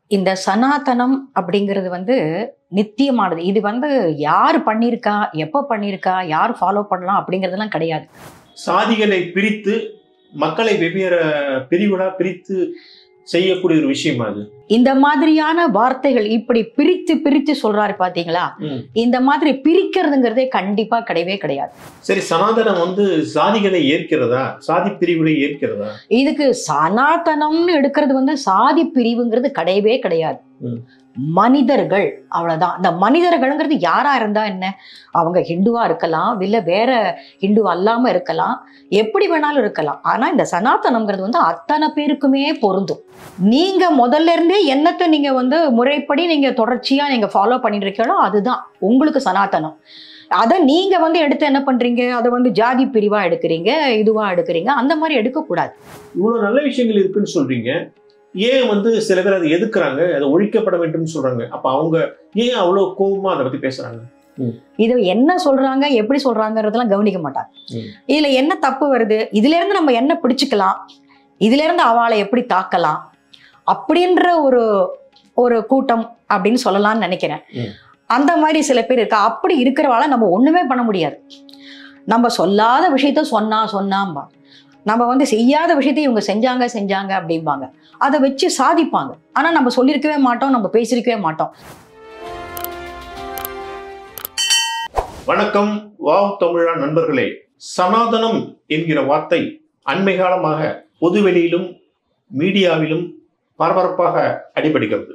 இந்த சனாதனம் அப்படிங்கிறது வந்து நித்தியமானது இது வந்து யார் பண்ணியிருக்கா எப்போ பண்ணியிருக்கா யார் ஃபாலோ பண்ணலாம் அப்படிங்கிறதெல்லாம் கிடையாது சாதிகளை பிரித்து மக்களை வெவ்வேறு பிரிவுகளா பிரித்து செய்யக்கூடிய ஒரு விஷயம் அது இந்த மாதிரியான வார்த்தைகள் இப்படி பிரித்து பிரித்து சொல்றாரு பாத்தீங்களா ம். இந்த மாதிரி பிரிக்கிறதுங்கிறதே கண்டிப்பா கிடையவே கிடையாது சரி சனாதனம் வந்து சாதிகளை ஏற்கிறதா சாதி பிரிவுகளை ஏற்கிறதா இதுக்கு சனாதனம்னு எடுக்கிறது வந்து சாதி பிரிவுங்கிறது கிடையவே கிடையாது ம். மனிதர்கள் அவ்வளவுதான் அந்த மனிதர்கள்ங்கிறது யாரா இருந்தா என்ன அவங்க ஹிந்துவா இருக்கலாம் இல்ல வேற ஹிந்து அல்லாம இருக்கலாம் எப்படி வேணாலும் இருக்கலாம் ஆனா இந்த சனாதனம்ங்கிறது வந்து அத்தனை பேருக்குமே பொருந்தும் நீங்க முதல்ல இருந்தே என்னத்தை நீங்க வந்து முறைப்படி நீங்க தொடர்ச்சியா நீங்க ஃபாலோ பண்ணிட்டு இருக்கீங்களோ அதுதான் உங்களுக்கு சனாதனம் அதை நீங்க வந்து எடுத்து என்ன பண்றீங்க அதை வந்து ஜாதி பிரிவா எடுக்கிறீங்க இதுவா எடுக்கிறீங்க அந்த மாதிரி எடுக்கக்கூடாது இவ்வளவு நல்ல விஷயங்கள் இருக்குன்னு சொல்றீங்க ஏன் வந்து சில பேர் அதை எதுக்குறாங்க அதை ஒழிக்கப்பட வேண்டும்னு சொல்றாங்க அப்ப அவங்க ஏன் அவ்வளவு கோபமா அதை பத்தி பேசுறாங்க இது என்ன சொல்றாங்க எப்படி சொல்றாங்கறதெல்லாம் கவனிக்க மாட்டாங்க ம். இதுல என்ன தப்பு வருது இதுல இருந்து நம்ம என்ன பிடிச்சுக்கலாம் இதுல இருந்து அவளை எப்படி தாக்கலாம் அப்படின்ற ஒரு ஒரு கூட்டம் அப்படின்னு சொல்லலாம்னு நினைக்கிறேன் ம். அந்த மாதிரி சில பேர் இருக்கா அப்படி இருக்கிறவாள நம்ம ஒண்ணுமே பண்ண முடியாது நம்ம சொல்லாத விஷயத்த சொன்னா சொன்னாம்பா நம்ம வந்து செய்யாத விஷயத்தை இவங்க செஞ்சாங்க செஞ்சாங்க அப்படிம்பாங்க அதை வச்சு சாதிப்பாங்க ஆனா நம்ம சொல்லியிருக்கவே மாட்டோம் நம்ம பேசியிருக்கவே மாட்டோம் வணக்கம் வாவ் தமிழா நண்பர்களே சனாதனம் என்கிற வார்த்தை அண்மை காலமாக பொதுவெளியிலும் மீடியாவிலும் பரபரப்பாக அடிபடுகிறது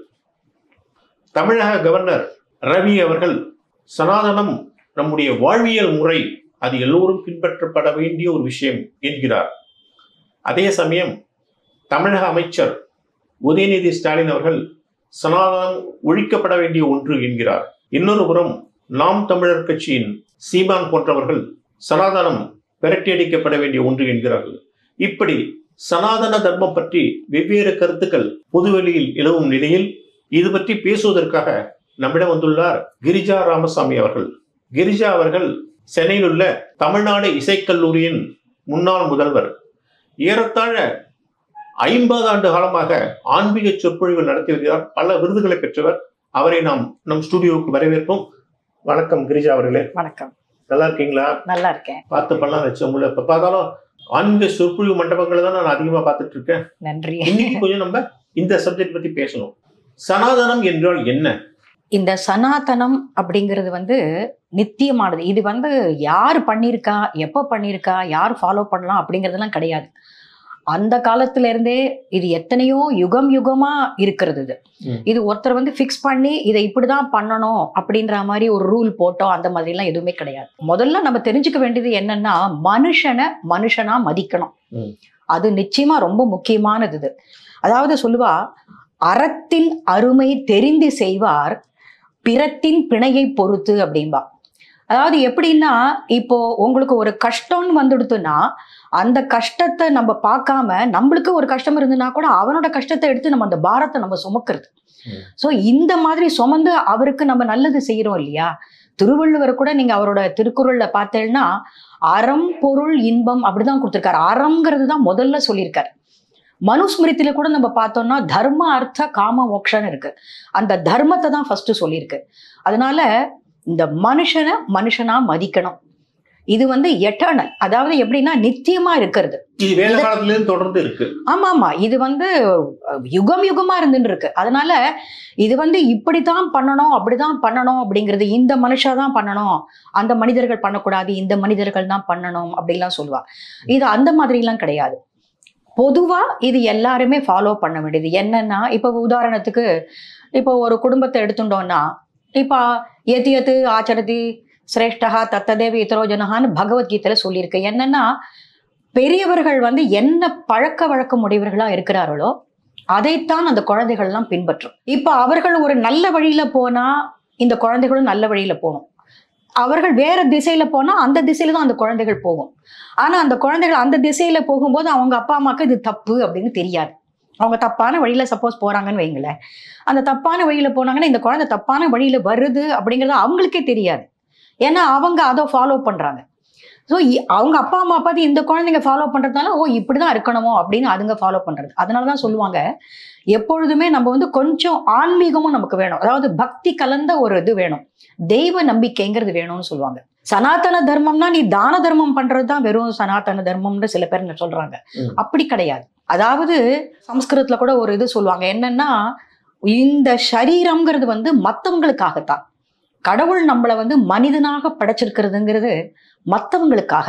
தமிழக கவர்னர் ரவி அவர்கள் சனாதனம் நம்முடைய வாழ்வியல் முறை அது எல்லோரும் பின்பற்றப்பட வேண்டிய ஒரு விஷயம் என்கிறார் அதே சமயம் தமிழக அமைச்சர் உதயநிதி ஸ்டாலின் அவர்கள் சனாதனம் ஒழிக்கப்பட வேண்டிய ஒன்று என்கிறார் இன்னொரு புறம் நாம் தமிழர் கட்சியின் சீமான் போன்றவர்கள் சனாதனம் விரட்டியடிக்கப்பட வேண்டிய ஒன்று என்கிறார்கள் இப்படி சனாதன தர்மம் பற்றி வெவ்வேறு கருத்துக்கள் பொதுவெளியில் நிலவும் நிலையில் இது பற்றி பேசுவதற்காக நம்மிடம் வந்துள்ளார் கிரிஜா ராமசாமி அவர்கள் கிரிஜா அவர்கள் சென்னையில் உள்ள தமிழ்நாடு இசைக்கல்லூரியின் முன்னாள் முதல்வர் ஏறத்தாழ ஐம்பது ஆண்டு காலமாக ஆன்மீக சொற்பொழிவு நடத்தி வருகிறார் பல விருதுகளை பெற்றவர் அவரை நாம் நம் ஸ்டுடியோவுக்கு வரவேற்போம் வணக்கம் கிரிஜா அவர்களே வணக்கம் நல்லா இருக்கீங்களா நல்லா இருக்கேன் பார்த்து பண்ணலாம் வச்சு உங்களை எப்ப பார்த்தாலும் ஆன்மீக சொற்பொழிவு மண்டபங்களை தான் நான் அதிகமா பார்த்துட்டு இருக்கேன் நன்றி இன்னைக்கு கொஞ்சம் நம்ம இந்த சப்ஜெக்ட் பத்தி பேசணும் சனாதனம் என்றால் என்ன இந்த சனாதனம் அப்படிங்கிறது வந்து நித்தியமானது இது வந்து யார் பண்ணியிருக்கா எப்போ பண்ணியிருக்கா யார் ஃபாலோ பண்ணலாம் அப்படிங்கிறதெல்லாம் கிடையாது அந்த காலத்துல இருந்தே இது எத்தனையோ யுகம் யுகமா இருக்கிறது இது ம். இது ஒருத்தர் வந்து ஃபிக்ஸ் பண்ணி இதை இப்படிதான் பண்ணணும் அப்படின்ற மாதிரி ஒரு ரூல் போட்டோம் அந்த மாதிரிலாம் எதுவுமே கிடையாது முதல்ல நம்ம தெரிஞ்சுக்க வேண்டியது என்னன்னா மனுஷனை மனுஷனா மதிக்கணும் ம். அது நிச்சயமா ரொம்ப முக்கியமானது இது அதாவது சொல்லுவா அறத்தின் அருமை தெரிந்து செய்வார் பிறத்தின் பிணையை பொறுத்து அப்படின்பா அதாவது எப்படின்னா இப்போ உங்களுக்கு ஒரு கஷ்டம்னு வந்துடுத்துன்னா அந்த கஷ்டத்தை நம்ம பார்க்காம நம்மளுக்கு ஒரு கஷ்டம் இருந்ததுன்னா கூட அவனோட கஷ்டத்தை எடுத்து நம்ம அந்த பாரத்தை நம்ம சுமக்கிறது ம். ஸோ இந்த மாதிரி சுமந்து அவருக்கு நம்ம நல்லது செய்யறோம் இல்லையா திருவள்ளுவர் கூட நீங்க அவரோட திருக்குறள்ல பார்த்தேன்னா அறம் பொருள் இன்பம் அப்படிதான் கொடுத்திருக்காரு அறம்ங்கிறது தான் முதல்ல சொல்லியிருக்காரு மனுஸ்மிருதியில கூட நம்ம பார்த்தோம்னா தர்ம அர்த்த காம மோக்ஷன்னு இருக்கு அந்த தர்மத்தை தான் ஃபர்ஸ்ட் சொல்லியிருக்கு அதனால இந்த மனுஷனை மனுஷனா மதிக்கணும் இது வந்து எட்டர்னல் அதாவது எப்படின்னா நித்தியமா இருக்கிறது இது வேத காலத்துல இருந்து தொடர்ந்து இருக்கு ஆமா ஆமா இது வந்து அஹ், யுகம் யுகமா இருந்துன்னு இருக்கு அதனால இது வந்து இப்படித்தான் பண்ணணும் அப்படிதான் பண்ணணும் அப்படிங்கிறது இந்த மனுஷா தான் பண்ணணும் அந்த மனிதர்கள் பண்ணக்கூடாது இந்த மனிதர்கள் தான் பண்ணணும் அப்படிலாம் சொல்லுவா இது அந்த மாதிரிலாம் கிடையாது பொதுவா இது எல்லாருமே ஃபாலோ பண்ண வேண்டியது என்னன்னா இப்போ உதாரணத்துக்கு இப்போ ஒரு குடும்பத்தை எடுத்துட்டோம்னா இப்போ எது எது ஆச்சரதி சிரேஷ்டகா தத்ததேவி இத்தரோஜனகான்னு பகவத்கீதையில சொல்லியிருக்கு என்னன்னா பெரியவர்கள் வந்து என்ன பழக்க வழக்கம் உடையவர்களா இருக்கிறார்களோ அதைத்தான் அந்த குழந்தைகள்லாம் பின்பற்றும் இப்போ அவர்கள் ஒரு நல்ல வழியில போனா இந்த குழந்தைகளும் நல்ல வழியில போகணும் அவர்கள் வேற திசையில போனா அந்த திசையில தான் அந்த குழந்தைகள் போகும் ஆனா அந்த குழந்தைகள் அந்த திசையில போகும்போது அவங்க அப்பா அம்மாவுக்கு இது தப்பு அப்படின்னு தெரியாது அவங்க தப்பான வழியில சப்போஸ் போறாங்கன்னு வைங்களேன் அந்த தப்பான வழியில போனாங்கன்னா இந்த குழந்தை தப்பான வழியில வருது அப்படிங்கிறது அவங்களுக்கே தெரியாது ஏன்னா அவங்க அதை ஃபாலோ பண்றாங்க ஸோ அவங்க அப்பா அம்மா பார்த்து இந்த குழந்தைங்க ஃபாலோ பண்றதுனால ஓ இப்படிதான் இருக்கணுமோ அப்படின்னு அதுங்க ஃபாலோ பண்றது அதனால தான் சொல்லுவாங்க எப்பொழுதுமே நம்ம வந்து கொஞ்சம் ஆன்மீகமும் நமக்கு வேணும் அதாவது பக்தி கலந்த ஒரு இது வேணும் தெய்வ நம்பிக்கைங்கிறது வேணும்னு சொல்லுவாங்க சனாதன தர்மம்னா நீ தான தர்மம் பண்றது தான் வெறும் சனாதன தர்மம்னு சில பேர் சொல்றாங்க ம். அப்படி கிடையாது அதாவது சம்ஸ்கிருதத்துல கூட ஒரு இது சொல்லுவாங்க என்னன்னா இந்த சரீரம்ங்கிறது வந்து மத்தவங்களுக்காகத்தான் கடவுள் நம்மளை வந்து மனிதனாக படைச்சிருக்கிறதுங்கிறது மத்தவங்களுக்காக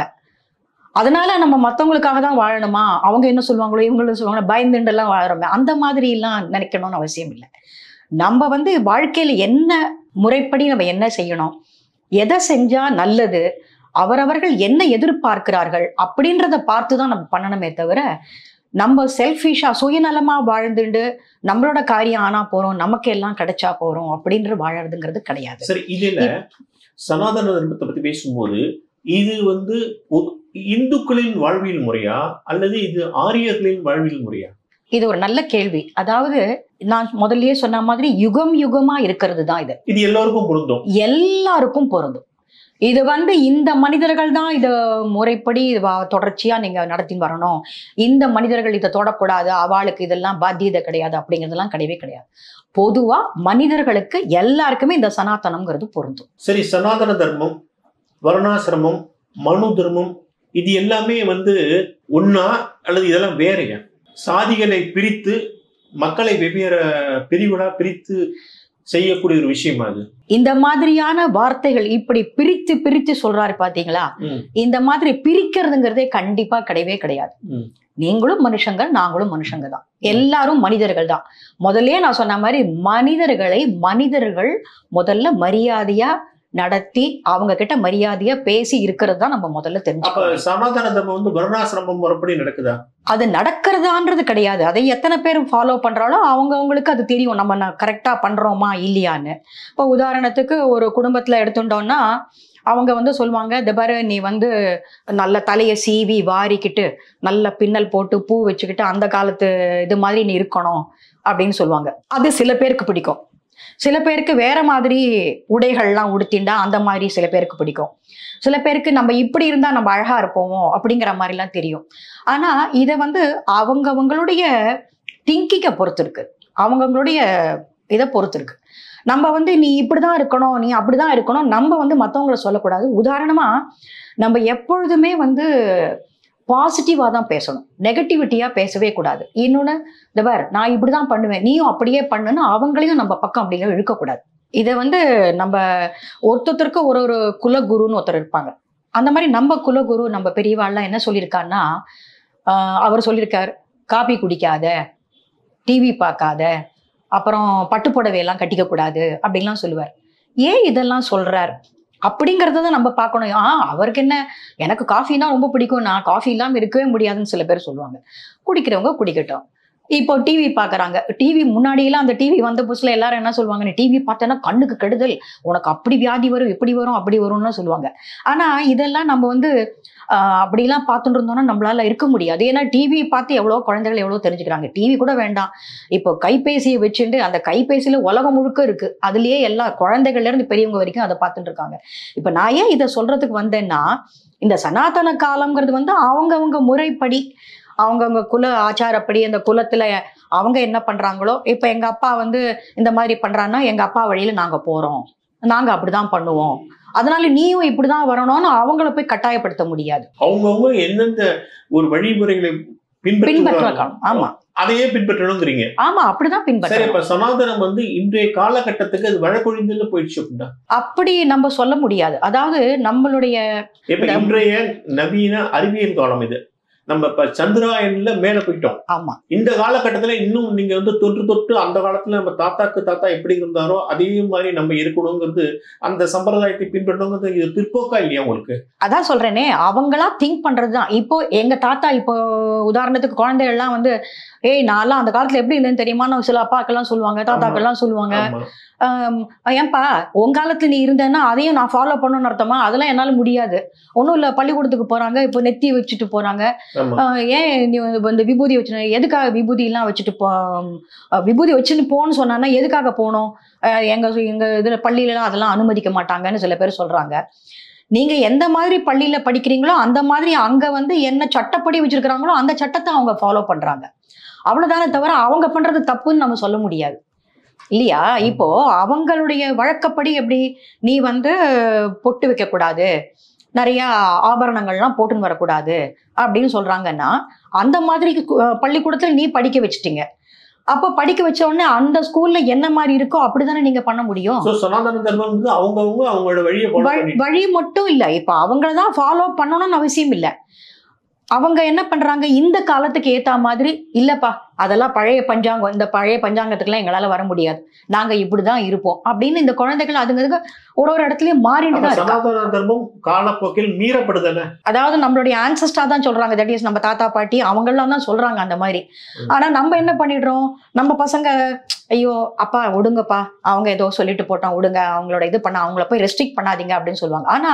அதனால நம்ம மத்தவங்களுக்காக தான் வாழணுமா அவங்க என்ன சொல்லுவாங்களோ இவங்களும் சொல்லுவாங்க பயந்துண்டெல்லாம் வாழறோமே அந்த மாதிரி எல்லாம் நினைக்கணும்னு அவசியம் இல்லை நம்ம வந்து வாழ்க்கையில என்ன முறைப்படி நம்ம என்ன செய்யணும் எதை செஞ்சா நல்லது அவரவர்கள் என்ன எதிர்பார்க்கிறார்கள் அப்படின்றத பார்த்து தான் நம்ம பண்ணணுமே தவிர நம்ம செல்ஃபிஷா சுயநலமா வாழ்ந்துண்டு நம்மளோட காரியம் ஆனா போறோம் நமக்கு எல்லாம் கிடைச்சா போறோம் அப்படின்ற வாழறதுங்கிறது கிடையாது சரி இதுல சனாதன தர்மத்தை பத்தி பேசும்போது இது வந்து பொது- இந்துக்களின் வாழ்வியல் முறையா அல்லது இது ஆரியர்களின் வாழ்வியல் முறையா இது ஒரு நல்ல கேள்வி அதாவது நான் முதல்லயே சொன்ன மாதிரி யுகம் யுகமா இருக்கிறது தான் இது இது எல்லோருக்கும் பொருந்தும் எல்லாருக்கும் பொருந்தும் இது வந்து இந்த மனிதர்கள் தான் இதை முறைப்படி வ- தொடர்ச்சியா நீங்க நடத்தி வரணும் இந்த மனிதர்கள் இதை தொடக்கூடாது அவளுக்கு இதெல்லாம் பாத்தியதை கிடையாது அப்படிங்கிறதெல்லாம் கிடையவே கிடையாது பொதுவா மனிதர்களுக்கு எல்லாருக்குமே இந்த சனாதனம்ங்கிறது பொருந்தும் சரி சனாதன தர்மம் வர்ணாசிரமம் மனு தர்மம் இது எல்லாமே வந்து ஒண்ணா அல்லது இதெல்லாம் வேறையா சாதிகளை பிரித்து மக்களை வெவ்வேறு பிரிவுகளா பிரித்து செய்யக்கூடிய ஒரு விஷயமா அது இந்த மாதிரியான வார்த்தைகள் இப்படி பிரித்து பிரித்து சொல்றாரு பாத்தீங்களா ம். இந்த மாதிரி பிரிக்கிறதுங்கிறதே கண்டிப்பா கிடையவே கிடையாது ம். நீங்களும் மனுஷங்க நாங்களும் மனுஷங்க தான் எல்லாரும் மனிதர்கள் தான் முதல்லயே நான் சொன்ன மாதிரி மனிதர்களை மனிதர்கள் முதல்ல மரியாதையா நடத்தி அவங்க கிட்ட மரியாதையா பேசி இருக்கிறது தான் நம்ம முதல்ல அப்ப தெரிஞ்சுக்கணும் சனாதன தர்மம் வந்து வர்ணாசிரமம் முறைப்படி நடக்குதா அது நடக்கிறதான்றது கிடையாது அதை எத்தனை பேர் ஃபாலோ பண்றாலோ அவங்க அவங்களுக்கு அது தெரியும் நம்ம கரெக்டா பண்றோமா இல்லையான்னு இப்போ உதாரணத்துக்கு ஒரு குடும்பத்துல எடுத்துட்டோம்னா அவங்க வந்து சொல்லுவாங்க இந்த பாரு நீ வந்து நல்ல தலையை சீவி வாரிக்கிட்டு நல்ல பின்னல் போட்டு பூ வச்சுக்கிட்டு அந்த காலத்து இது மாதிரி நீ இருக்கணும் அப்படின்னு சொல்லுவாங்க அது சில பேருக்கு பிடிக்கும் சில பேருக்கு வேற மாதிரி உடைகள்லாம் உடுத்திண்டா அந்த மாதிரி சில பேருக்கு பிடிக்கும் சில பேருக்கு நம்ம இப்படி இருந்தா நம்ம அழகா இருப்போமோ அப்படிங்கிற மாதிரிலாம் தெரியும் ஆனா இதை வந்து அவங்கவங்களுடைய திங்கிங்கை பொறுத்து இருக்கு அவங்கவங்களுடைய இதை பொறுத்து இருக்கு நம்ம வந்து நீ இப்படிதான் இருக்கணும் நீ அப்படிதான் இருக்கணும் நம்ம வந்து மற்றவங்கள சொல்லக்கூடாது உதாரணமா நம்ம எப்பொழுதுமே வந்து பாசிட்டிவாக தான் பேசணும் நெகட்டிவிட்டியாக பேசவே கூடாது இன்னொன்று இந்த பார் நான் இப்படி தான் பண்ணுவேன் நீயும் அப்படியே பண்ணுன்னு அவங்களையும் நம்ம பக்கம் அப்படிங்கிற இழுக்கக்கூடாது இதை வந்து நம்ம ஒருத்தருக்கு ஒரு ஒரு குலகுருன்னு ஒருத்தர் இருப்பாங்க அந்த மாதிரி நம்ம குலகுரு நம்ம பெரியவாள்லாம் என்ன சொல்லியிருக்காருன்னா ஆஹ் அவர் சொல்லியிருக்கார் காபி குடிக்காத டிவி பார்க்காத அப்புறம் பட்டுப்புடவையெல்லாம் கட்டிக்க கூடாது அப்படின்லாம் சொல்லுவார் ஏன் இதெல்லாம் சொல்றார் அப்படிங்கிறத தான் நம்ம பார்க்கணும் ஆ அவருக்கு என்ன எனக்கு காஃபினா ரொம்ப பிடிக்கும் நான் காஃபி இல்லாமல் இருக்கவே முடியாதுன்னு சில பேர் சொல்லுவாங்க குடிக்கிறவங்க குடிக்கட்டும் இப்போ டிவி பார்க்குறாங்க டிவி முன்னாடியெல்லாம் அந்த டிவி வந்த புதுசுல எல்லாரும் என்ன சொல்லுவாங்க நீ டிவி பார்த்தேன்னா கண்ணுக்கு கெடுதல் உனக்கு அப்படி வியாதி வரும் இப்படி வரும் அப்படி வரும்னு சொல்லுவாங்க ஆனா இதெல்லாம் நம்ம வந்து ஆஹ், அப்படிலாம் பார்த்துட்டு இருந்தோம்னா நம்மளால இருக்க முடியாது ஏன்னா டிவி பார்த்து எவ்வளோ குழந்தைகள் எவ்வளோ தெரிஞ்சுக்கிறாங்க டிவி கூட வேண்டாம் இப்போ கைபேசியை வச்சுட்டு அந்த கைபேசியில உலகம் முழுக்க இருக்கு அதுலயே எல்லா குழந்தைகள்ல இருந்து பெரியவங்க வரைக்கும் அதை பார்த்துட்டு இருக்காங்க இப்போ நான் ஏன் இதை சொல்றதுக்கு வந்தேன்னா இந்த சனாதன காலம்ங்கிறது வந்து அவங்கவங்க முறைப்படி அவங்கவங்க குல ஆச்சாரப்படி அந்த குலத்துல அவங்க என்ன பண்றாங்களோ இப்போ எங்க அப்பா வந்து இந்த மாதிரி பண்றான்னா எங்க அப்பா வழியில நாங்க போறோம் நாங்க அப்படிதான் பண்ணுவோம் அதனால நீயும் இப்படிதான் வரணும்னு அவங்கள போய் கட்டாயப்படுத்த முடியாது அவங்கவுங்க எந்தெந்த ஒரு வழிமுறைகளை பின்பற்ற பின்பற்ற ஆமா அதையே பின்பற்றணுங்கிறீங்க ஆமா அப்படிதான் சரி பின்பற்றணும் இப்ப சனாதனம் வந்து இன்றைய காலகட்டத்துக்கு அது வழக்கொழிந்துல போயிடுச்சு அப்படின்னா அப்படி நம்ம சொல்ல முடியாது அதாவது நம்மளுடைய இப்ப இந்த- இன்றைய நவீன அறிவியல் காலம் இது நம்ம இப்ப சந்திராயன்ல மேல போயிட்டோம் ஆமா இந்த காலகட்டத்துல இன்னும் நீங்க வந்து தொன்று தொட்டு அந்த காலத்துல நம்ம தாத்தாக்கு தாத்தா எப்படி இருந்தாரோ அதே மாதிரி நம்ம இருக்கணுங்கிறது அந்த சம்பிரதாயத்தை பின்பற்றணுங்கிறது இது பிற்போக்கா இல்லையா உங்களுக்கு அதான் சொல்றேனே அவங்களா திங்க் பண்றதுதான் இப்போ எங்க தாத்தா இப்போ உதாரணத்துக்கு குழந்தைகள்லாம் வந்து ஏய் நான்லாம் அந்த காலத்துல எப்படி இருந்தேன்னு தெரியுமான்னு சில அப்பாக்கெல்லாம் சொல்லுவாங்க தாத்தாக்கெல்லாம் சொல்லுவாங்க ஆமா. ஆம், ஏன்பா உன் காலத்துல நீ இருந்தேன்னா அதையும் நான் ஃபாலோ பண்ணணும்னு அர்த்தமா அதெல்லாம் என்னால முடியாது ஒன்றும் இல்லை பள்ளிக்கூடத்துக்கு போறாங்க இப்போ நெத்தி வச்சுட்டு போறாங்க ஆமா ஆஹ் ஏன் நீ வந்து விபூதி வச்சு எதுக்காக விபூதி எல்லாம் வச்சுட்டு போ ஆஹ் விபூதி வச்சுன்னு போன்னு சொன்னான்னா எதுக்காக போகணும் ஆஹ் எங்க எங்க இதுல பள்ளியிலலாம் அதெல்லாம் அனுமதிக்க மாட்டாங்கன்னு சில பேர் சொல்றாங்க நீங்க எந்த மாதிரி பள்ளியில படிக்கிறீங்களோ அந்த மாதிரி அங்க வந்து என்ன சட்டப்படி வச்சிருக்கிறாங்களோ அந்த சட்டத்தை அவங்க ஃபாலோ பண்றாங்க அவ்வளவுதானே தவிர அவங்க பண்றது தப்புன்னு நம்ம சொல்ல முடியாது இல்லையா இப்போ அவங்களுடைய வழக்கப்படி எப்படி நீ வந்து பொட்டு வைக்க கூடாது நிறைய ஆபரணங்கள்லாம் போட்டுன்னு வரக்கூடாது அப்படின்னு சொல்றாங்கன்னா அந்த மாதிரி கு- பள்ளிக்கூடத்துல நீ படிக்க வச்சிட்டீங்க அப்போ படிக்க வச்ச உடனே அந்த ஸ்கூல்ல என்ன மாதிரி இருக்கோ அப்படிதானே நீங்க பண்ண முடியும் சோ சனாதன தர்மம் வந்து அவங்கவங்க அவங்களோட வழியை follow வழி- பண்ணிட்டு வழி மட்டும் இல்ல இப்ப அவங்கள தான் ஃபாலோ பண்ணணும்னு அவசியம் இல்ல அவங்க என்ன பண்றாங்க இந்த காலத்துக்கு ஏத்த மாதிரி இல்லப்பா அதெல்லாம் பழைய பஞ்சாங்கம் இந்த பழைய பஞ்சாங்கத்துக்குலாம் எங்களால வர முடியாது நாங்க இப்படிதான் இருப்போம் அப்படின்னு இந்த குழந்தைகள் அதுங்க ஒரு ஒரு இடத்துலயும் மாறிட்டு அப்ப தான் இருக்கு சனாதன தர்மம் காலப்போக்கில் மீறப்படுதானே அதாவது நம்மளுடைய ஆன்சஸ்டா தான் சொல்றாங்க தட் இஸ் நம்ம தாத்தா பாட்டி அவங்கெல்லாம் தான் சொல்றாங்க அந்த மாதிரி ம். ஆனா நம்ம என்ன பண்ணிடுறோம் நம்ம பசங்க ஐயோ அப்பா விடுங்கப்பா அவங்க ஏதோ சொல்லிட்டு போட்டோம் விடுங்க அவங்களோட இது பண்ண அவங்கள போய் ரெஸ்ட்ரிக்ட் பண்ணாதீங்க அப்படின்னு சொல்லுவாங்க ஆனா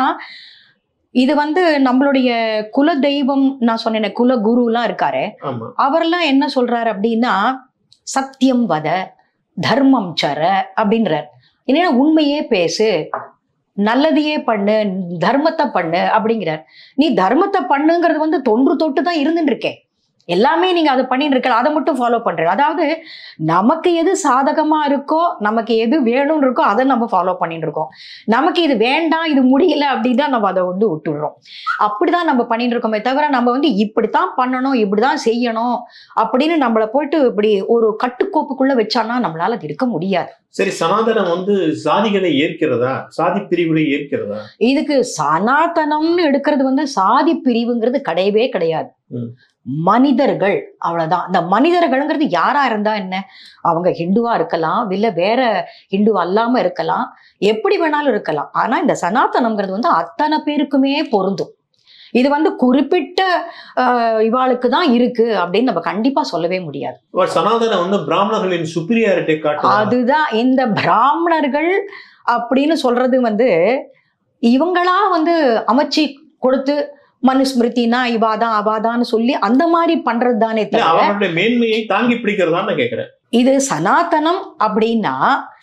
இது வந்து நம்மளுடைய குல தெய்வம் நான் சொன்னேன் குல குருலாம் இருக்காரு ஆமா அவரெல்லாம் என்ன சொல்றாரு அப்படின்னா சத்தியம் வத தர்மம் சர அப்படின்றார் என்னன்னா உண்மையே பேசு நல்லதையே பண்ணு தர்மத்தை பண்ணு அப்படிங்கிறார் நீ தர்மத்தை பண்ணுங்கிறது வந்து தொன்று தொட்டு தான் இருந்துட்டு இருக்கே எல்லாமே நீங்க அதை பண்ணிட்டு இருக்க அதை மட்டும் ஃபாலோ பண்ற அதாவது நமக்கு எது சாதகமா இருக்கோ நமக்கு எது வேணும்னு இருக்கோ அதை நம்ம ஃபாலோ பண்ணிட்டு இருக்கோம் நமக்கு இது வேண்டாம் இது முடியல அப்படின்னா நம்ம அதை வந்து விட்டுடுறோம் அப்படிதான் நம்ம பண்ணிட்டு இருக்கோமே தவிர நம்ம வந்து இப்படித்தான் பண்ணணும் இப்படிதான் செய்யணும் அப்படின்னு நம்மள போயிட்டு இப்படி ஒரு கட்டுக்கோப்புக்குள்ள வச்சானா நம்மளால அது இருக்க முடியாது சரி சனாதனம் வந்து சாதிகளை ஏற்கிறதா சாதி பிரிவுகளை ஏற்கிறதா இதுக்கு சனாதனம்னு எடுக்கிறது வந்து சாதி பிரிவுங்கிறது கிடையவே கிடையாது ம். மனிதர்கள் அவ்வளவுதான் இந்த மனிதர்கள்ங்கிறது யாரா இருந்தா என்ன அவங்க ஹிந்துவா இருக்கலாம் இல்ல வேற ஹிந்து அல்லாம இருக்கலாம் எப்படி வேணாலும் இருக்கலாம் ஆனா இந்த சனாதனம்ங்கிறது வந்து அத்தனை பேருக்குமே பொருந்தும் இது வந்து குறிப்பிட்ட ஆஹ், இவாளுக்கு தான் இருக்கு அப்படின்னு நம்ம கண்டிப்பா சொல்லவே முடியாது அப்ப சனாதனம் வந்து பிராமணர்களின் சுப்பீரியாரிட்டி காட்டுது அதுதான் இந்த பிராமணர்கள் அப்படின்னு சொல்றது வந்து இவங்களா வந்து அமைச்சு கொடுத்து மனுஸ்மிருதினா இவாதான் அவாதான்னு சொல்லி அந்த மாதிரி பண்றது தானே இல்ல தவிர அவர்களுடைய மேன்மையை தாங்கி பிடிக்கிறதா நான் கேக்குறேன் இது சனாதனம் அப்படின்னா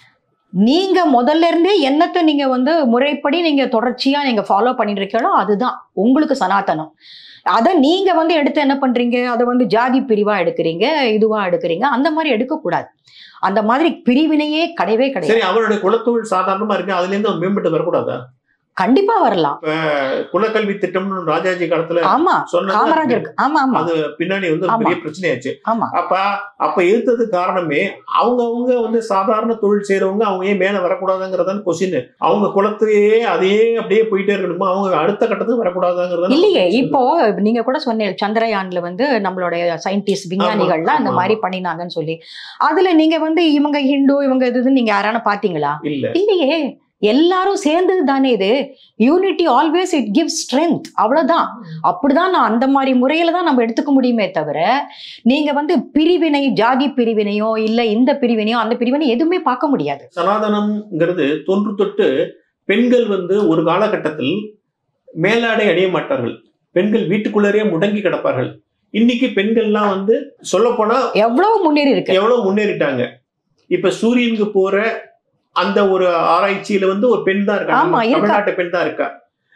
நீங்க முதல்ல இருந்தே என்னத்தை நீங்க வந்து முறைப்படி நீங்க தொடர்ச்சியா நீங்க ஃபாலோ பண்ணிட்டு இருக்கீங்களோ அதுதான் உங்களுக்கு சனாதனம் அதை நீங்க வந்து எடுத்து என்ன பண்றீங்க அதை வந்து ஜாதி பிரிவா எடுக்கிறீங்க இதுவா எடுக்கிறீங்க அந்த மாதிரி எடுக்கக்கூடாது அந்த மாதிரி பிரிவினையே கிடையவே கிடையாது சரி அவருடைய குலத்தொழில் சாதாரணமா இருக்கு அதுல இருந்து அவன் மேம்பட்டு வரக்கூடாதா கண்டிப்பா வரலாம் குலக்கல்வி திட்டம்னு ராஜாஜி காலத்துல ஆமா சொன்னது காமராஜருக்கு ஆமா ஆமா அது பின்னாடி வந்து ஒரு ஆமா. பெரிய பிரச்சனையாச்சு ஆமா அப்ப அப்ப எதிர்த்தது காரணமே அவங்க அவங்க வந்து சாதாரண தொழில் செய்யறவங்க அவங்க ஏன் மேல வரக்கூடாதுங்கிறதான் கொஸ்டின் அவங்க குலத்தையே அதையே அப்படியே போயிட்டே இருக்கணுமா அவங்க அடுத்த கட்டத்துக்கு வரக்கூடாதுங்கிறதான் இல்லையே இப்போ நீங்க கூட சொன்னீங்க சந்திரயான்ல வந்து நம்மளுடைய சயின்டிஸ்ட் விஞ்ஞானிகள்லாம் அந்த ஆமா. மாதிரி பண்ணினாங்கன்னு சொல்லி அதுல நீங்க வந்து இவங்க ஹிந்து இவங்க இதுன்னு நீங்க யாரான பாத்தீங்களா இல்ல இல்லையே எல்லாரும் சேர்ந்தது தானே இது unity always it give strength அவ்வளவுதான் அப்படிதான் நான் அந்த மாதிரி முறையில தான் நம்ம எடுத்துக்க முடியுமே தவிர நீங்க வந்து பிரிவினை ஜாதி பிரிவினையோ இல்ல இந்த பிரிவினையோ அந்த பிரிவினை எதுவுமே பார்க்க முடியாது சனாதனம்ங்கிறது தொன்று தொட்டு பெண்கள் வந்து ஒரு காலகட்டத்தில் மேலாடை அணிய மாட்டார்கள் பெண்கள் வீட்டுக்குள்ளரே முடங்கி கிடப்பார்கள் இன்னைக்கு பெண்கள்லாம் வந்து சொல்லப்போனா எவ்வளவு முன்னேறி இருக்கு எவ்வளவு முன்னேறிட்டாங்க இப்ப சூரியனுக்கு போற அந்த ஒரு ஆராய்ச்சியில வந்து ஒரு பெண் தான் இருக்கா ஆமா, நம்ம இருக்கா. தமிழ்நாட்டு பெண் தான் இருக்கா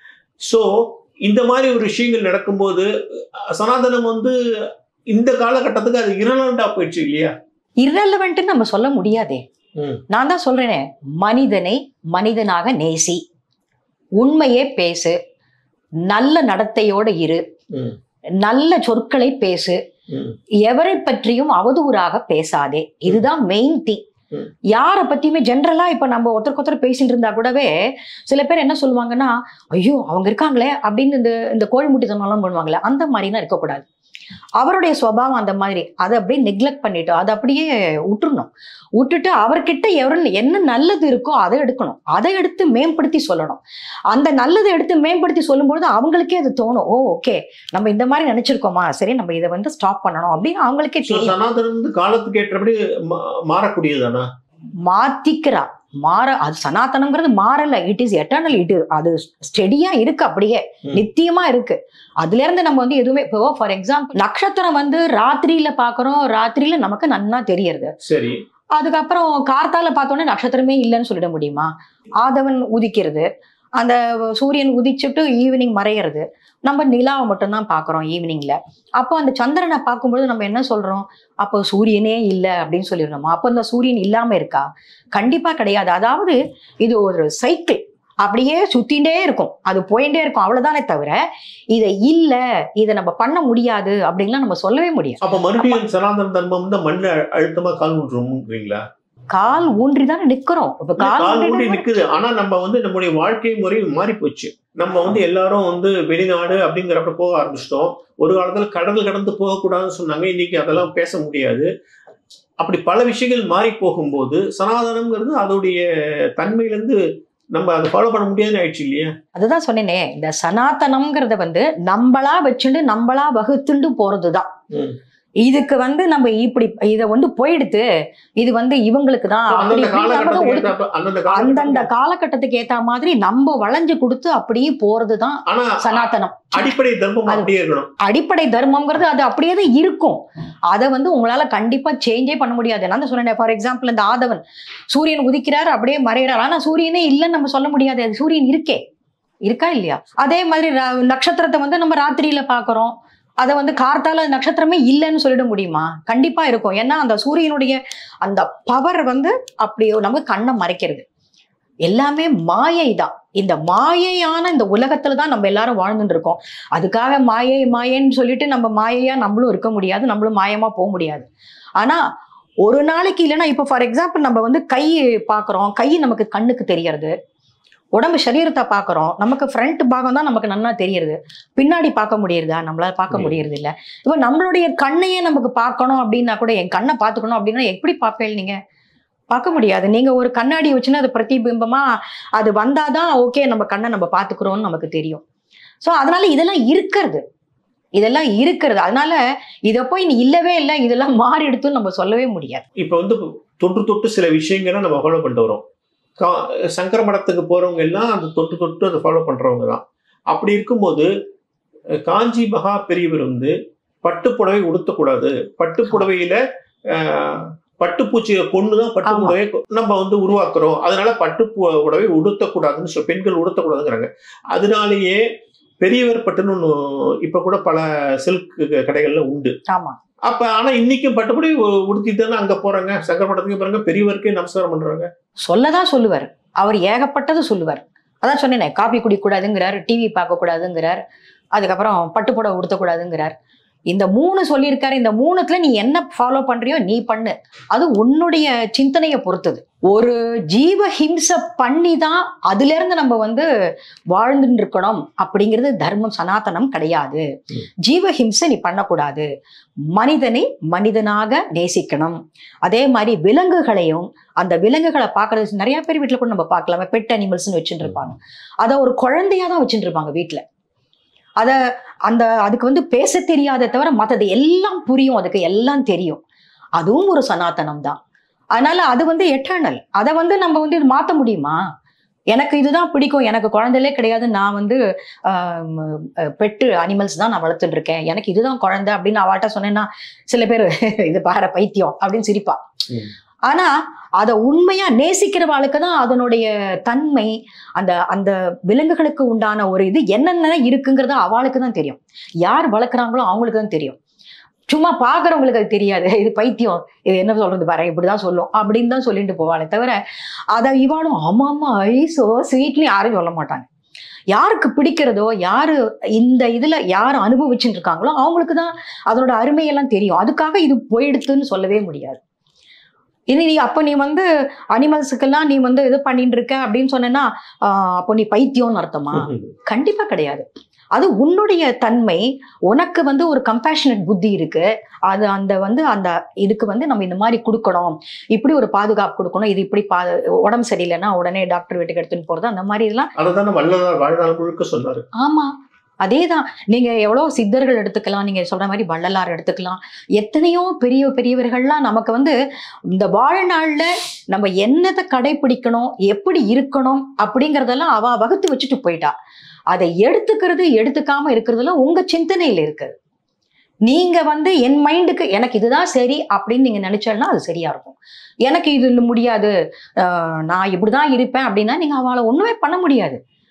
சோ இந்த மாதிரி ஒரு விஷயங்கள் நடக்கும்போது அஹ், சனாதனம் வந்து இந்த காலகட்டத்துக்கு அது இரலண்டா போயிடுச்சு இல்லையா irrelevant நம்ம சொல்ல முடியாதே ம். நான் தான் சொல்றேனே மனிதனை மனிதனாக நேசி உண்மையே பேசு நல்ல நடத்தையோட இரு ம். நல்ல சொற்களை பேசு ம். எவரை பற்றியும் அவதூறாக பேசாதே இதுதான் மெயின் திங் ம். யாரை பத்தியுமே ஜென்ரலா இப்ப நம்ம ஒருத்தருக்கு ஒருத்தர் பேசிட்டு இருந்தா கூடவே சில பேர் என்ன சொல்லுவாங்கன்னா ஐயோ அவங்க இருக்காங்களே அப்படின்னு இந்த இந்த கோழி முட்டித்தனம்லாம் பண்ணுவாங்களே அந்த மாதிரிலாம் இருக்கக்கூடாது அவருடைய சுபாவம் அந்த மாதிரி அதை அப்படியே நெக்லெக்ட் பண்ணிட்டு அதை அப்படியே விட்டுறணும் விட்டுட்டு அவர்கிட்ட எவரு என்ன நல்லது இருக்கோ அதை எடுக்கணும் அதை எடுத்து மேம்படுத்தி சொல்லணும் அந்த நல்லதை எடுத்து மேம்படுத்தி சொல்லும்பொழுது அவங்களுக்கே அது தோணும் ஓ ஓகே நம்ம இந்த மாதிரி நினைச்சிருக்கோமா சரி நம்ம இதை வந்து ஸ்டாப் பண்ணணும் அப்படின்னு அவங்களுக்கே So, தெரியும் சனாதனம் வந்து காலத்துக்கு ஏற்றபடி மா- மாறக்கூடியதானா மாத்திக்கிறா மாற அது சனாதனம்ங்கிறது மாறல இட் இஸ் எட்டர்னல் இட் அது ஸ்டெடியா இருக்கு அப்படியே ம். நித்தியமா இருக்கு அதுல இருந்து நம்ம வந்து எதுவுமே இப்போ ஃபார் எக்ஸாம்பிள் நட்சத்திரம் வந்து ராத்திரியில பாக்குறோம் ராத்திரியில நமக்கு நன்னா தெரியறது சரி அதுக்கப்புறம் கார்த்தால பார்த்தோன்னே நட்சத்திரமே இல்லைன்னு சொல்லிட முடியுமா ஆதவன் உதிக்கிறது அந்த சூரியன் உதிச்சுட்டு ஈவினிங் மறையிறது நம்ம நிலாவை மட்டும்தான் பார்க்குறோம் ஈவினிங்ல அப்போ அந்த சந்திரனை பார்க்கும்போது நம்ம என்ன சொல்றோம் அப்போ சூரியனே இல்லை அப்படின்னு சொல்லிடுறோமா அப்போ இந்த சூரியன் இல்லாம இருக்கா கண்டிப்பா கிடையாது அதாவது இது ஒரு சைக்கிள் அப்படியே சுத்திண்டே இருக்கும் அது போயிட்டே இருக்கும் அவ்வளவுதானே தவிர இதை இல்ல இதை நம்ம பண்ண முடியாது அப்படின்லாம் நம்ம சொல்லவே முடியாது அப்ப மறுபடியும் சனாதன தர்மம் தான் மண்ணு அழுத்தமா கால் விட்டுரும்ன்றீங்களா கால் ஊன்றி தானே நிக்கிறோம் இப்ப கால் கால் ஊன்றி ஊன்றி நிக்குது ஆனா நம்ம வந்து நம்முடைய வாழ்க்கை முறை மாறி போச்சு நம்ம வந்து எல்லாரும் வந்து வெளிநாடு அப்படிங்கிறப்ப போக ஆரம்பிச்சிட்டோம் ஒரு காலத்துல கடல் கடந்து போகக்கூடாதுன்னு சொன்னாங்க இன்னைக்கு அதெல்லாம் பேச முடியாது அப்படி பல விஷயங்கள் மாறி போகும்போது சனாதனம்ங்கிறது அதோடைய தன்மையிலேருந்து நம்ம அதை ஃபாலோ பண்ண முடியாதுன்னு ஆயிடுச்சு இல்லையா அதுதான் சொன்னேனே இந்த சனாதனம்ங்கிறத வந்து நம்மளா வச்சுண்டு நம்மளா வகுத்துண்டு போறதுதான் ம். இதுக்கு வந்து நம்ம இப்படி இத வந்து போயிடுத்து இது வந்து இவங்களுக்கு தான் அப்படி அந்தந்த இப்படின்னு நம்ம தான் காலகட்டத்துக்கு ஒதுக்கு- ஏத்தாப்ப- அந்தந்த அந்தந்த காலகட்டத்துக்கு காலகட்டத்துக்கு ஏத்த மாதிரி நம்ம வளைஞ்சு கொடுத்து அப்படியே போறதுதான் ஆனா சனாதனம் அடிப்படை தர்மம் அது- அப்படியே இருக்கணும் அடிப்படை தர்மம்ங்கிறது அது அப்படியே தான் இருக்கும் அதை வந்து உங்களால கண்டிப்பா சேஞ்சே பண்ண முடியாது நான் தான் சொன்னேன் ஃபார் எக்ஸாம்பிள் இந்த ஆதவன் சூரியன் உதிக்கிறார் அப்படியே மறைகிறார் ஆனா சூரியனே இல்லைன்னு நம்ம சொல்ல முடியாது அது சூரியன் இருக்கே இருக்கா இல்லையா அதே மாதிரி ர- நட்சத்திரத்தை வந்து நம்ம ராத்திரியில பாக்குறோம் அதை வந்து கார்த்தால நட்சத்திரமே இல்லைன்னு சொல்லிட முடியுமா கண்டிப்பா இருக்கும் ஏன்னா அந்த சூரியனுடைய அந்த பவர் வந்து அப்படி நமக்கு கண்ணை மறைக்கிறது எல்லாமே மாயை தான் இந்த மாயையான இந்த உலகத்துல தான் நம்ம எல்லாரும் வாழ்ந்துட்டு இருக்கோம் அதுக்காக மாயை மாயைன்னு சொல்லிட்டு நம்ம மாயையா நம்மளும் இருக்க முடியாது நம்மளும் மாயமா போக முடியாது ஆனா ஒரு நாளைக்கு இல்லைன்னா இப்போ ஃபார் எக்ஸாம்பிள் நம்ம வந்து கை பார்க்குறோம் கை நமக்கு கண்ணுக்கு தெரியறது உடம்பு சரீரத்தை பார்க்குறோம் நமக்கு ஃப்ரண்ட் பாகம் தான் நமக்கு நல்லா தெரியுது பின்னாடி பார்க்க முடியுறதா நம்மளால பார்க்க ம். முடியறது இல்ல இப்போ நம்மளுடைய கண்ணையே நமக்கு பார்க்கணும் அப்படின்னா கூட என் கண்ணை பார்த்துக்கணும் அப்படின்னா எப்படி பார்ப்பேன் நீங்க பார்க்க முடியாது நீங்க ஒரு கண்ணாடி வச்சுன்னா அது பிரதிபிம்பமா அது வந்தாதான் ஓகே நம்ம கண்ணை நம்ம பார்த்துக்கிறோம்னு நமக்கு தெரியும் ஸோ அதனால இதெல்லாம் இருக்கிறது இதெல்லாம் இருக்கிறது அதனால இதை போய் நீ இல்லவே இல்லை இதெல்லாம் மாறி எடுத்துன்னு நம்ம சொல்லவே முடியாது இப்போ வந்து தொட்டு தொட்டு சில விஷயங்களை நம்ம ஃபாலோ பண்ணிட்டு வரோம் கா சங்கர மடத்துக்கு போறவங்க எல்லாம் அந்த தொட்டு தொட்டு அதை ஃபாலோ பண்றவங்க தான் அப்படி இருக்கும்போது அஹ், காஞ்சி மகா பெரியவர் வந்து பட்டுப்புடவை உடுத்தக்கூடாது பட்டுப்புடவையில அஹ், பட்டுப்பூச்சியை கொண்டு தான் பட்டு ஆமா. புடவை நம்ம வந்து உருவாக்குறோம் அதனால பட்டு பு- புடவை உடுத்தக்கூடாதுன்னு சொல்லி பெண்கள் உடுத்தக்கூடாதுங்கிறாங்க அதனாலேயே பெரியவர் பட்டுன்னு ஒன்று இப்போ கூட பல சில்க் கடைகள்ல உண்டு ஆமா அப்ப ஆனா இன்னைக்கும் பட்டுப்படி உடுத்திட்டு தானே அங்க போறாங்க சங்கர மடத்துக்கு போறாங்க பெரியவருக்கே நமஸ்காரம் பண்றாங்க சொல்லதான் சொல்லுவார் அவர் ஏகப்பட்டது சொல்லுவார் அதான் சொன்னேனே காபி குடிக்கக்கூடாதுங்கிறார் டிவி பார்க்கக்கூடாதுங்கிறார் அதுக்கப்புறம் பட்டுப்புடவை உடுத்தக்கூடாதுங்கிறார் இந்த மூணு சொல்லியிருக்காரு இந்த மூணுத்துல நீ என்ன ஃபாலோ பண்றியோ நீ பண்ணு அது உன்னுடைய சிந்தனையை பொறுத்தது ஒரு ஜீவ ஹிம்சை பண்ணி தான் அதுல இருந்து நம்ம வந்து வாழ்ந்துட்டு இருக்கணும் அப்படிங்கிறது தர்மம் சனாதனம் கிடையாது ம். ஜீவ ஹிம்சை நீ பண்ணக்கூடாது மனிதனை மனிதனாக நேசிக்கணும் அதே மாதிரி விலங்குகளையும் அந்த விலங்குகளை பார்க்கறது நிறைய பேர் வீட்டில் கூட நம்ம பார்க்கலாம் பெட் அனிமல்ஸ்னு வச்சுட்டு இருப்பாங்க அதை ஒரு குழந்தையா தான் வச்சுட்டு இருப்பாங்க வீட்டில் அதை அந்த அதுக்கு வந்து பேச தெரியாத தவிர மற்றது எல்லாம் புரியும் அதுக்கு எல்லாம் தெரியும் அதுவும் ஒரு சனாதனம் தான் அதனால அது வந்து எட்டர்னல் அதை வந்து நம்ம வந்து இது மாற்ற முடியுமா எனக்கு இதுதான் பிடிக்கும் எனக்கு குழந்தைலே கிடையாது நான் வந்து பெட்டு அனிமல்ஸ் தான் நான் வளர்த்துட்டு இருக்கேன் எனக்கு இதுதான் குழந்தை அப்படின்னு அவள்கிட்ட சொன்னேன்னா சில பேர் இது பாரு பைத்தியம் அப்படின்னு சிரிப்பா ம். ஆனா அதை உண்மையா நேசிக்கிறவாளுக்கு தான் அதனுடைய தன்மை அந்த அந்த விலங்குகளுக்கு உண்டான ஒரு இது என்னென்ன இருக்குங்கிறது அவளுக்கு தான் தெரியும் யார் வளர்க்குறாங்களோ அவங்களுக்கு தான் தெரியும் சும்மா பார்க்குறவங்களுக்கு அது தெரியாது இது பைத்தியம் இது என்ன சொல்றது பாரு இப்படிதான் சொல்லும் அப்படின்னு தான் சொல்லிட்டு போவாளே தவிர அதை இவாளும் ஆமா ஆமா ஐசோ ஸ்வீட்னு யாரும் சொல்ல மாட்டாங்க யாருக்கு பிடிக்கிறதோ யாரு இந்த இதுல யார் அனுபவிச்சுட்டு இருக்காங்களோ அவங்களுக்கு தான் அதனோட அருமையெல்லாம் தெரியும் அதுக்காக இது போயிடுத்துன்னு சொல்லவே முடியாது இனி நீ அப்போ நீ வந்து அனிமல்ஸுக்கெல்லாம் நீ வந்து இது பண்ணிட்டு இருக்க அப்படின்னு சொன்னேன்னா ஆஹ் அப்போ நீ பைத்தியம்னு அர்த்தமா கண்டிப்பா கிடையாது அது உன்னுடைய தன்மை உனக்கு வந்து ஒரு கம்பேஷனட் புத்தி இருக்கு அது அந்த வந்து அந்த இதுக்கு வந்து நம்ம இந்த மாதிரி கொடுக்கணும் இப்படி ஒரு பாதுகாப்பு கொடுக்கணும் இது இப்படி பா உடம்பு சரியில்லைன்னா உடனே டாக்டர் வீட்டுக்கு எடுத்துன்னு போறது அந்த மாதிரி இதெல்லாம் அதைத்தானே வள்ளலார் வாழ்நாள் முழுக்க சொன்னாரு ஆமா அதேதான் நீங்க எவ்வளவு சித்தர்கள் எடுத்துக்கலாம் நீங்க சொல்ற மாதிரி வள்ளலார் எடுத்துக்கலாம் எத்தனையோ பெரிய பெரியவர்கள்லாம் நமக்கு வந்து இந்த வாழ்நாள்ல நம்ம என்னத்தை கடைபிடிக்கணும் எப்படி இருக்கணும் அப்படிங்கறதெல்லாம் அவ வகுத்து வச்சுட்டு போயிட்டா அதை எடுத்துக்கிறது எடுத்துக்காம இருக்கிறதுல உங்க சிந்தனையில இருக்கு நீங்க வந்து என் மைண்டுக்கு எனக்கு இதுதான் சரி அப்படின்னு நீங்க நினைச்சா அது சரியா இருக்கும் எனக்கு இது முடியாது ஆஹ் நான் இப்படிதான் இருப்பேன் அப்படின்னா நீங்க அவளை ஒண்ணுமே பண்ண முடியாது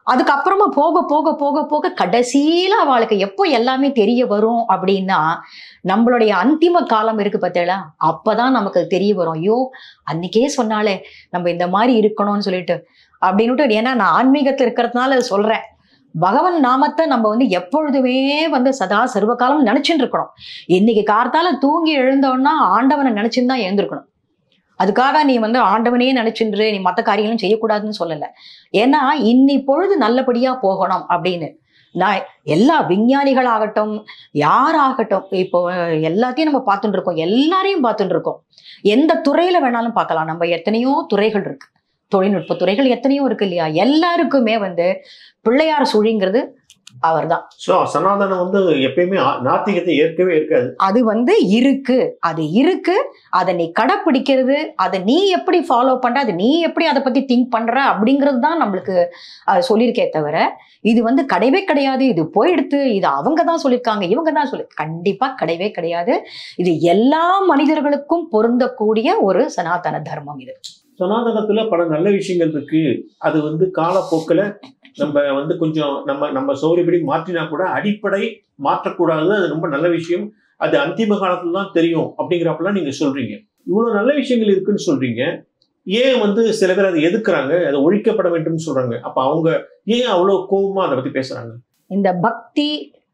அதுக்கப்புறமா போக போக போக போக கடைசியில அவளுக்கு எப்போ எல்லாமே தெரிய வரும் அப்படின்னா நம்மளுடைய அந்திம காலம் இருக்கு பார்த்தீங்களா அப்பதான் நமக்கு அது தெரிய வரும் ஐயோ அன்னைக்கே சொன்னாலே நம்ம இந்த மாதிரி இருக்கணும்னு சொல்லிட்டு அப்படின்னுட்டு ஏன்னா நான் ஆன்மீகத்துல இருக்கிறதுனால அது சொல்றேன் பகவன் நாமத்தை நம்ம வந்து எப்பொழுதுமே வந்து சதா சர்வகாலம் நினைச்சுட்டு இருக்கணும் இன்னைக்கு கார்த்தால தூங்கி எழுந்தோன்னா ஆண்டவனை நினைச்சுன்னு தான் எழுந்திருக்கணும் அதுக்காக நீ வந்து ஆண்டவனே நினைச்சுன்று நீ மற்ற காரியங்களும் செய்யக்கூடாதுன்னு சொல்லலை ஏன்னா இன்னி பொழுது நல்லபடியா போகணும் அப்படின்னு நான் எல்லா விஞ்ஞானிகளாகட்டும் யாராகட்டும் இப்போ எல்லாத்தையும் நம்ம பார்த்துட்டு இருக்கோம் எல்லாரையும் பார்த்துட்டு இருக்கோம் எந்த துறையில வேணாலும் பார்க்கலாம் நம்ம எத்தனையோ துறைகள் இருக்கு தொழில்நுட்ப துறைகள் எத்தனையோ இருக்கு இல்லையா எல்லாருக்குமே வந்து பிள்ளையார் சுழிங்கிறது அவர்தான் ஸோ சனாதனம் வந்து எப்பயுமே ஆ- நாத்திகத்தை ஏற்கவே இருக்காது அது வந்து இருக்கு அது இருக்கு அதை நீ கடைப்பிடிக்கிறது அதை நீ எப்படி ஃபாலோ பண்ற அது நீ எப்படி அதை பத்தி திங்க் பண்ற அப்படிங்கிறது தான் நம்மளுக்கு அது சொல்லியிருக்கே தவிர இது வந்து கிடையவே கிடையாது இது போயிடுத்து இது அவங்க தான் சொல்லியிருக்காங்க இவங்க தான் சொல்லி கண்டிப்பா கிடையவே கிடையாது இது எல்லா மனிதர்களுக்கும் பொருந்தக்கூடிய ஒரு சனாதன தர்மம் இது சனாதனத்துல பல நல்ல விஷயங்கள் இருக்கு அது வந்து காலப்போக்கில் நம்ம வந்து கொஞ்சம் நம்ம நம்ம சௌரியப்படி மாற்றினா கூட அடிப்படை மாற்றக்கூடாது அது ரொம்ப நல்ல விஷயம் அது அந்திம காலத்துல தான் தெரியும் அப்படிங்கிறப்பெல்லாம் நீங்க சொல்றீங்க இவ்வளவு நல்ல விஷயங்கள் இருக்குன்னு சொல்றீங்க ஏன் வந்து சில பேர் அதை எதுக்குறாங்க அதை ஒழிக்கப்பட வேண்டும்னு சொல்றாங்க அப்ப அவங்க ஏன் அவ்வளவு கோபமா அதை பத்தி பேசுறாங்க இந்த பக்தி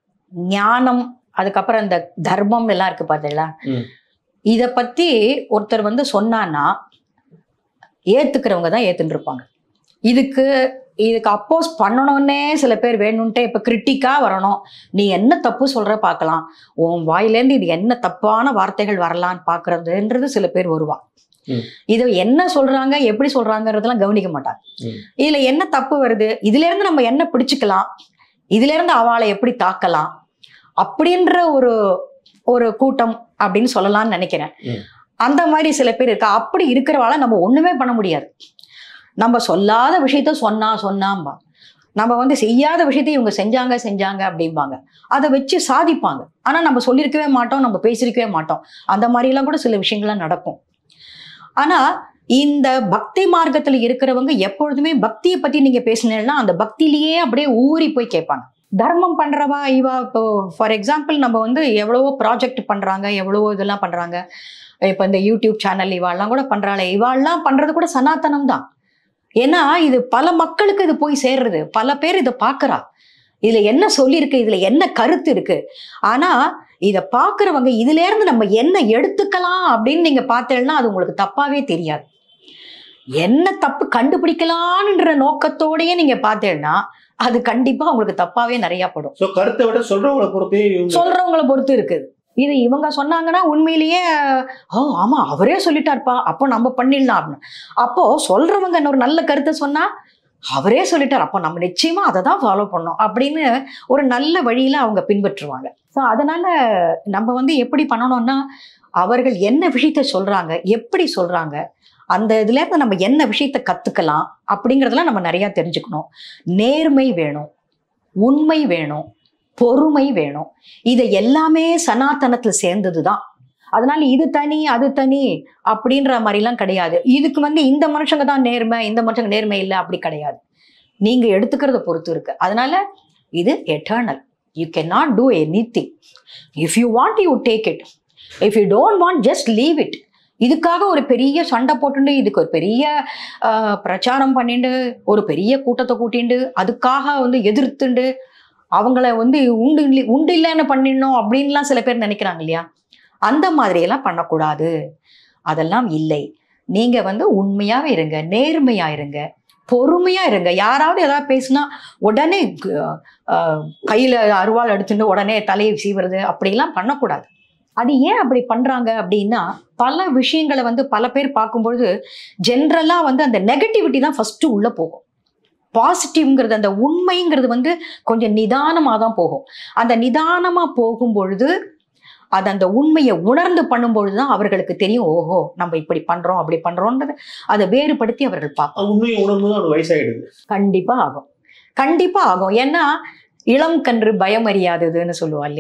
ஞானம் அதுக்கப்புறம் இந்த தர்மம் எல்லாம் இருக்கு பார்த்தீங்களா ம். இத பத்தி ஒருத்தர் வந்து சொன்னான்னா ஏத்துக்கிறவங்க தான் ஏத்துட்டு இருப்பாங்க இதுக்கு இதுக்கு அப்போஸ் பண்ணணும்னே சில பேர் வேணும்ன்ட்டே இப்ப கிரிட்டிக்கா வரணும் நீ என்ன தப்பு சொல்ற பார்க்கலாம் உன் வாயிலேருந்து இது என்ன தப்பான வார்த்தைகள் வரலான்னு பாக்குறதுன்றது சில பேர் வருவா ம். இது என்ன சொல்றாங்க எப்படி சொல்றாங்கறதெல்லாம் கவனிக்க மாட்டாங்க ம். இதுல என்ன தப்பு வருது இதுல இருந்து நம்ம என்ன பிடிச்சுக்கலாம் இதுல இருந்து அவளை எப்படி தாக்கலாம் அப்படின்ற ஒரு ஒரு கூட்டம் அப்படின்னு சொல்லலாம்னு நினைக்கிறேன் ம். அந்த மாதிரி சில பேர் இருக்கா அப்படி இருக்கிறவாள நம்ம ஒண்ணுமே பண்ண முடியாது நம்ம சொல்லாத விஷயத்த சொன்னா சொன்னாம்பா நம்ம வந்து செய்யாத விஷயத்த இவங்க செஞ்சாங்க செஞ்சாங்க அப்படிம்பாங்க அதை வச்சு சாதிப்பாங்க ஆனா நம்ம சொல்லியிருக்கவே மாட்டோம் நம்ம பேசியிருக்கவே மாட்டோம் அந்த மாதிரிலாம் கூட சில விஷயங்கள்லாம் நடக்கும் ஆனா இந்த பக்தி மார்க்கத்துல இருக்கிறவங்க எப்பொழுதுமே பக்தியை பத்தி நீங்க பேசினீங்கன்னா அந்த பக்தியிலேயே அப்படியே ஊறி போய் கேட்பாங்க தர்மம் பண்றவா இவா இப்போ ஃபார் எக்ஸாம்பிள் நம்ம வந்து எவ்வளவோ ப்ராஜெக்ட் பண்றாங்க எவ்வளவோ இதெல்லாம் பண்றாங்க இப்போ இந்த யூடியூப் சேனல் இவாள்லாம் கூட பண்றாளே இவாள்லாம் பண்றது கூட சனாதனம் தான் ஏன்னா இது பல மக்களுக்கு இது போய் சேர்றது பல பேர் இதை பார்க்கறா இதுல என்ன சொல்லியிருக்கு இதுல என்ன கருத்து இருக்கு ஆனா இதை பார்க்கறவங்க இதுல இருந்து நம்ம என்ன எடுத்துக்கலாம் அப்படின்னு நீங்க பார்த்தேன்னா அது உங்களுக்கு தப்பாவே தெரியாது என்ன தப்பு கண்டுபிடிக்கலான்ற நோக்கத்தோடயே நீங்க பார்த்தேன்னா அது கண்டிப்பா உங்களுக்கு தப்பாவே நிறைய படும் ஸோ கருத்தை விட சொல்றவங்களை பொறுத்தே இவங்க சொல்றவங்களை பொறுத்து இருக்குது இது இவங்க சொன்னாங்கன்னா உண்மையிலேயே ஓ ஆமா அவரே சொல்லிட்டாருப்பா அப்போ நம்ம பண்ணிடலாம் அப்படின்னு அப்போ சொல்றவங்க இன்னொரு நல்ல கருத்தை சொன்னா அவரே சொல்லிட்டார் அப்போ நம்ம நிச்சயமா அதை தான் ஃபாலோ பண்ணோம் அப்படின்னு ஒரு நல்ல வழியில அவங்க பின்பற்றுவாங்க ஸோ அதனால நம்ம வந்து எப்படி பண்ணணும்னா அவர்கள் என்ன விஷயத்த சொல்றாங்க எப்படி சொல்றாங்க அந்த இதுல இருந்து நம்ம என்ன விஷயத்த கத்துக்கலாம் அப்படிங்கறதெல்லாம் நம்ம நிறைய தெரிஞ்சுக்கணும் நேர்மை வேணும் உண்மை வேணும் பொறுமை வேணும் இது எல்லாமே சனாதனத்துல சேர்ந்தது தான் அதனால இது தனி அது தனி அப்படின்ற மாதிரிலாம் கிடையாது இதுக்கு வந்து இந்த மனுஷங்க தான் நேர்மை இந்த மனுஷங்க நேர்மை இல்லை அப்படி கிடையாது நீங்க எடுத்துக்கிறத பொறுத்து இருக்கு அதனால இது eternal you can not do anything if you want you take it if you don't want just leave it இதுக்காக ஒரு பெரிய சண்டை போட்டுண்டு இதுக்கு ஒரு பெரிய ஆஹ், பிரச்சாரம் பண்ணிண்டு ஒரு பெரிய கூட்டத்தை கூட்டிண்டு அதுக்காக வந்து எதிர்த்துண்டு அவங்கள வந்து உண்டு இல்லை உண்டு இல்லைன்னு பண்ணிடணும் அப்படின்லாம் சில பேர் நினைக்கிறாங்க இல்லையா அந்த மாதிரியெல்லாம் பண்ணக்கூடாது அதெல்லாம் இல்லை நீங்க வந்து உண்மையாவே இருங்க நேர்மையா இருங்க பொறுமையா இருங்க யாராவது ஏதாவது பேசுனா உடனே க- ஆஹ், கையில அருவாள் எடுத்துட்டு உடனே தலையை சீவுறது அப்படிலாம் பண்ணக்கூடாது அது ஏன் அப்படி பண்றாங்க அப்படின்னா பல விஷயங்களை வந்து பல பேர் பார்க்கும்பொழுது ஜென்ரலா வந்து அந்த நெகட்டிவிட்டி தான் ஃபர்ஸ்ட் உள்ள போகும் பாசிட்டிவ்ங்கிறது அந்த உண்மைங்கிறது வந்து கொஞ்சம் நிதானமாக தான் போகும் அந்த நிதானமா போகும் பொழுது அது அந்த உண்மையை உணர்ந்து பண்ணும்பொழுது தான் அவர்களுக்கு தெரியும் ஓஹோ நம்ம இப்படி பண்றோம் அப்படி பண்றோன்றது அதை வேறுபடுத்தி அவர்கள் பார்ப்பாங்க உண்மையை உணர்ந்து அவனுக்கு வயசாயிடுது கண்டிப்பா ஆகும் கண்டிப்பா ஆகும் ஏன்னா இளம் கன்று பயம் அறியாததுன்னு சொல்லுவா இல்லையா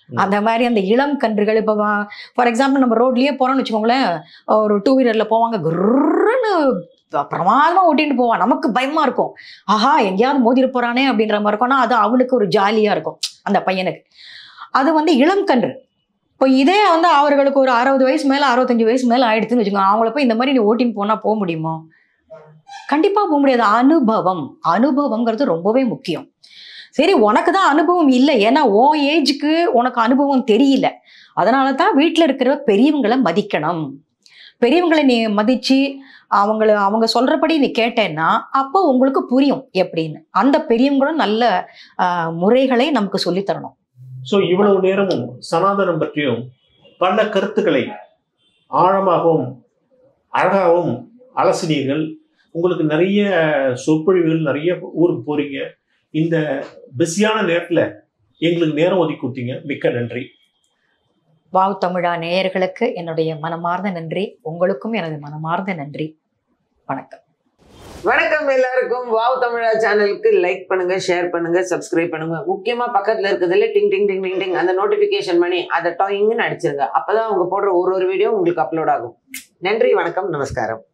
அந்த மாதிரி அந்த இளம் கன்றுகள் இப்போ ஃபார் எக்ஸாம்பிள் நம்ம ரோட்லயே போறோம்னு வச்சுக்கோங்களேன் ஒரு டூ வீலர்ல போவாங்க குர்ன்னு பிரமாதமா ஓட்டிட்டு போவான் நமக்கு பயமா இருக்கும் ஆஹா எங்கேயாவது மோதிர போறானே அப்படின்ற மாதிரி இருக்கும் ஆனா அது அவனுக்கு ஒரு ஜாலியா இருக்கும் அந்த பையனுக்கு அது வந்து இளம் கன்று இப்போ இதே வந்து அவர்களுக்கு ஒரு அறுபது வயசு மேல அறுபத்தஞ்சு வயசு மேல ஆயிடுச்சுன்னு வச்சுக்கோங்க அவங்கள போய் இந்த மாதிரி நீ ஓட்டின்னு போனா போக முடியுமோ கண்டிப்பா போக முடியாது அனுபவம் அனுபவங்கிறது ரொம்பவே முக்கியம் சரி உனக்கு தான் அனுபவம் இல்லை ஏன்னா உன் ஏஜுக்கு உனக்கு அனுபவம் தெரியல அதனால தான் வீட்டில் இருக்கிற பெரியவங்களை மதிக்கணும் பெரியவங்களை நீ மதிச்சு அவங்கள அவங்க சொல்றபடி நீ கேட்டேன்னா அப்போ உங்களுக்கு புரியும் எப்படின்னு அந்த பெரியவங்களும் நல்ல ஆஹ், முறைகளை நமக்கு சொல்லித் தரணும் ஸோ இவ்வளவு நேரமும் சனாதனம் பற்றியும் பல கருத்துக்களை ஆழமாகவும் அழகாகவும் அலசினீர்கள் உங்களுக்கு நிறைய சொற்பொழிவுகள் நிறைய ஊருக்கு போறீங்க இந்த பிஸியான நேரத்தில் எங்களுக்கு நேரம் ஒதுக்கி கொடுத்தீங்க மிக்க நன்றி வாவ் தமிழா நேயர்களுக்கு என்னுடைய மனமார்ந்த நன்றி உங்களுக்கும் எனது மனமார்ந்த நன்றி வணக்கம் வணக்கம் எல்லாருக்கும் வாவ் தமிழா சேனலுக்கு லைக் பண்ணுங்க ஷேர் பண்ணுங்க சப்ஸ்கிரைப் பண்ணுங்க முக்கியமா பக்கத்துல இருக்கிறதுல டிங் டிங் டிங் டிங் டிங் அந்த நோட்டிபிகேஷன் பண்ணி அதை டாயிங்னு அடிச்சிருங்க அப்பதான் அவங்க போடுற ஒரு ஒரு வீடியோ உங்களுக்கு அப்லோட் ஆகும் நன்றி வணக்கம் நமஸ்காரம்